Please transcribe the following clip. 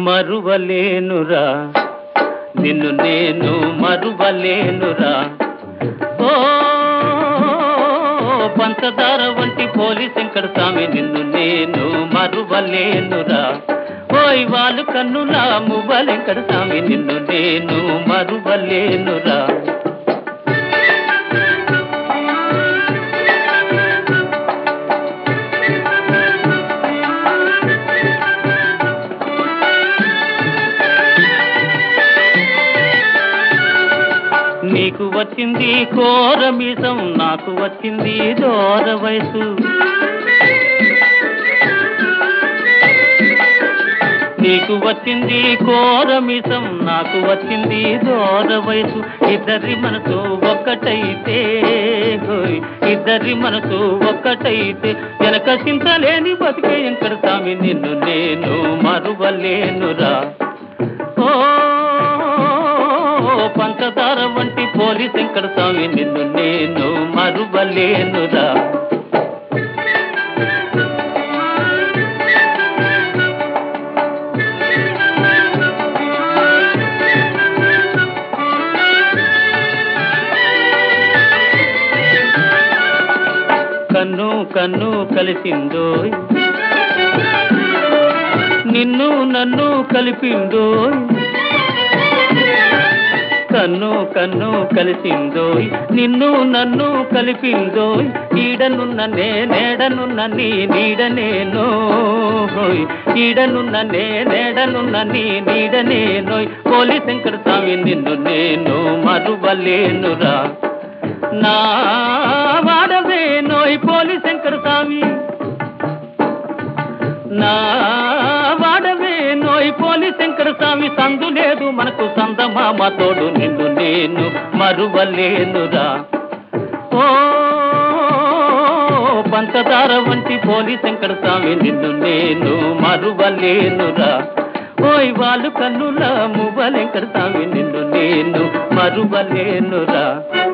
మరువలేనురా నిన్ను నేను మరువలేనురా ఓ పంచదార వంటి పోలీస్ వెంకట స్వామి నిన్ను నేను మరువలేనురా ఓయ్ వాళ్ళు కన్నులా మువ్వలెంకట స్వామి నిన్ను నేను మరువలేనురా నీకు వచ్చింది కోర మీసం నాకు వచ్చింది దోర వయసు నీకు వచ్చింది కోర మీసం నాకు వచ్చింది దోర వయసు ఇద్దరి మనసు ఒక్కటైతే హోయ్ ఇద్దరి మనసు ఒక్కటైతే వెనక చింతలేని బతికే ఎంకర స్వామి నిన్ను నేను మరువలేనురా ఓ పంచదార వంటి పోలీస్ వెంకట స్వామి నిన్ను నేను మరువలేనురా కన్ను కన్ను కలిసిందోయ్ నిన్ను నన్ను కలిపిందోయ్ కన్ను కన్ను కలిసిందోయ్ నిన్ను నన్ను కలిపిందోయ్ ఈడనున్న నే నేడనున్న నీ నీడనేనోయ్ ఈడనున్న నే నేడనున్న నీ నీడనేనోయ్ పోలి శంకర స్వామి నిన్ను నేను మరువలేనురా నా వాడవే నోయ్ పోలి శంకర స్వామి నా వాడవే నోయ్ పోలి శంకర స్వామి సందు లేదు మనకు సందమామ తోడు నిన్ను నేను మరువలేనురా ఓ పంచదార వంటి పోలి శంకర స్వామి నిన్ను నేను మరువలేనురా ఓయ్ వాళ్ళు కన్నుల మువ్వలెంకర స్వామి నిన్ను నేను మరువలేనురా